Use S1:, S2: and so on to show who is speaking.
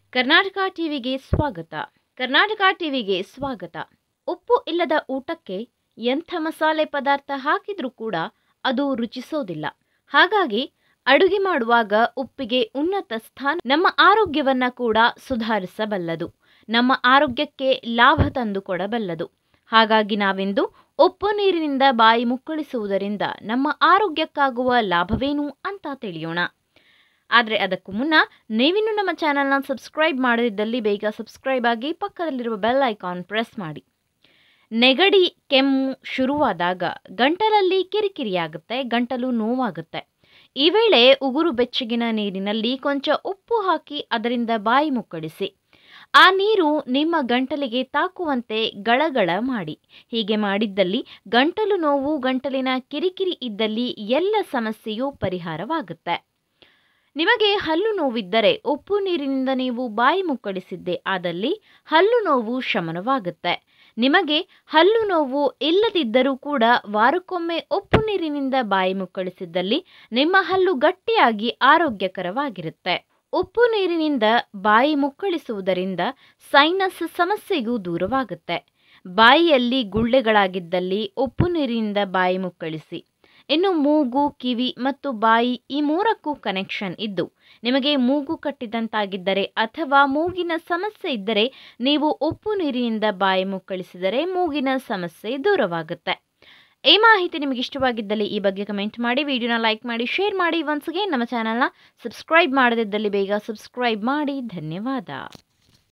S1: ಕರ್ನಾಟಕ ಟಿವಿಗೆ ಸ್ವಾಗತ ಕರ್ನಾಟಕ ಟಿವಿಗೆ ಸ್ವಾಗತ ಉಪ್ಪು ಇಲ್ಲದ ಊಟಕ್ಕೆ ಎಂಥ ಮಸಾಲೆ ಪದಾರ್ಥ ಹಾಕಿದರೂ ಕೂಡ ಅದು ರುಚಿಸೋದಿಲ್ಲ ಹಾಗಾಗಿ ಅಡುಗೆ ಮಾಡುವಾಗ ಉಪ್ಪಿಗೆ ಉನ್ನತ ಸ್ಥಾನ ನಮ್ಮ ಆರೋಗ್ಯವನ್ನ ಕೂಡ ಸುಧಾರಿಸಬಲ್ಲದು ನಮ್ಮ ಆರೋಗ್ಯಕ್ಕೆ ಲಾಭ ತಂದು ಕೊಡಬಲ್ಲದು ಹಾಗಾಗಿ ನಾವಿಂದು ಉಪ್ಪು ನೀರಿನಿಂದ ಬಾಯಿ ಮುಕ್ಕಳಿಸುವುದರಿಂದ ನಮ್ಮ ಆರೋಗ್ಯಕ್ಕಾಗುವ ಲಾಭವೇನು ಅಂತ ತಿಳಿಯೋಣ ಆದರೆ ಅದಕ್ಕೂ ಮುನ್ನ ನೀವಿನ್ನೂ ನಮ್ಮ ಚಾನಲ್ನ ಸಬ್ಸ್ಕ್ರೈಬ್ ಮಾಡದಿದ್ದಲ್ಲಿ ಬೇಗ ಸಬ್ಸ್ಕ್ರೈಬ್ ಆಗಿ ಪಕ್ಕದಲ್ಲಿರುವ ಬೆಲ್ ಐಕಾನ್ ಪ್ರೆಸ್ ಮಾಡಿ ನೆಗಡಿ ಕೆಮ್ಮು ಶುರುವಾದಾಗ ಗಂಟಲಲ್ಲಿ ಕಿರಿಕಿರಿಯಾಗುತ್ತೆ ಗಂಟಲು ನೋವಾಗುತ್ತೆ ಈ ವೇಳೆ ಉಗುರು ಬೆಚ್ಚಗಿನ ನೀರಿನಲ್ಲಿ ಕೊಂಚ ಉಪ್ಪು ಹಾಕಿ ಅದರಿಂದ ಬಾಯಿ ಮುಕ್ಕಳಿಸಿ ಆ ನೀರು ನಿಮ್ಮ ಗಂಟಲಿಗೆ ತಾಕುವಂತೆ ಗಳಗಳ ಮಾಡಿ ಹೀಗೆ ಮಾಡಿದ್ದಲ್ಲಿ ಗಂಟಲು ನೋವು ಗಂಟಲಿನ ಕಿರಿಕಿರಿ ಇದ್ದಲ್ಲಿ ಎಲ್ಲ ಸಮಸ್ಯೆಯೂ ಪರಿಹಾರವಾಗುತ್ತೆ ನಿಮಗೆ ಹಲ್ಲು ನೋವಿದ್ದರೆ ಉಪ್ಪು ನೀರಿನಿಂದ ನೀವು ಬಾಯಿ ಮುಕ್ಕಳಿಸಿದ್ದೆ ಆದಲ್ಲಿ ಹಲ್ಲು ನೋವು ಶಮನವಾಗುತ್ತೆ ನಿಮಗೆ ಹಲ್ಲು ನೋವು ಇಲ್ಲದಿದ್ದರೂ ಕೂಡ ವಾರಕ್ಕೊಮ್ಮೆ ಉಪ್ಪು ನೀರಿನಿಂದ ಬಾಯಿ ಮುಕ್ಕಳಿಸಿದ್ದಲ್ಲಿ ನಿಮ್ಮ ಹಲ್ಲು ಗಟ್ಟಿಯಾಗಿ ಆರೋಗ್ಯಕರವಾಗಿರುತ್ತೆ ಉಪ್ಪು ನೀರಿನಿಂದ ಬಾಯಿ ಮುಕ್ಕಳಿಸುವುದರಿಂದ ಸೈನಸ್ ಸಮಸ್ಯೆಗೂ ದೂರವಾಗುತ್ತೆ ಬಾಯಿಯಲ್ಲಿ ಗುಳ್ಳೆಗಳಾಗಿದ್ದಲ್ಲಿ ಉಪ್ಪು ನೀರಿನಿಂದ ಬಾಯಿ ಮುಕ್ಕಳಿಸಿ ಇನ್ನು ಮೂಗು ಕಿವಿ ಮತ್ತು ಬಾಯಿ ಈ ಮೂರಕ್ಕೂ ಕನೆಕ್ಷನ್ ಇದ್ದು ನಿಮಗೆ ಮೂಗು ಕಟ್ಟಿದಂತಾಗಿದ್ದರೆ ಅಥವಾ ಮೂಗಿನ ಸಮಸ್ಯೆ ಇದ್ದರೆ ನೀವು ಉಪ್ಪು ನೀರಿನಿಂದ ಬಾಯಿ ಮುಕ್ಕಳಿಸಿದರೆ ಮೂಗಿನ ಸಮಸ್ಯೆ ದೂರವಾಗುತ್ತೆ ಈ ಮಾಹಿತಿ ನಿಮಗೆ ಇಷ್ಟವಾಗಿದ್ದಲ್ಲಿ ಈ ಬಗ್ಗೆ ಕಮೆಂಟ್ ಮಾಡಿ ವಿಡಿಯೋನ ಲೈಕ್ ಮಾಡಿ ಶೇರ್ ಮಾಡಿ ಒನ್ಸ್ಗೆ ನಮ್ಮ ಚಾನಲ್ನ ಸಬ್ಸ್ಕ್ರೈಬ್ ಮಾಡದಿದ್ದಲ್ಲಿ ಬೇಗ ಸಬ್ಸ್ಕ್ರೈಬ್ ಮಾಡಿ ಧನ್ಯವಾದ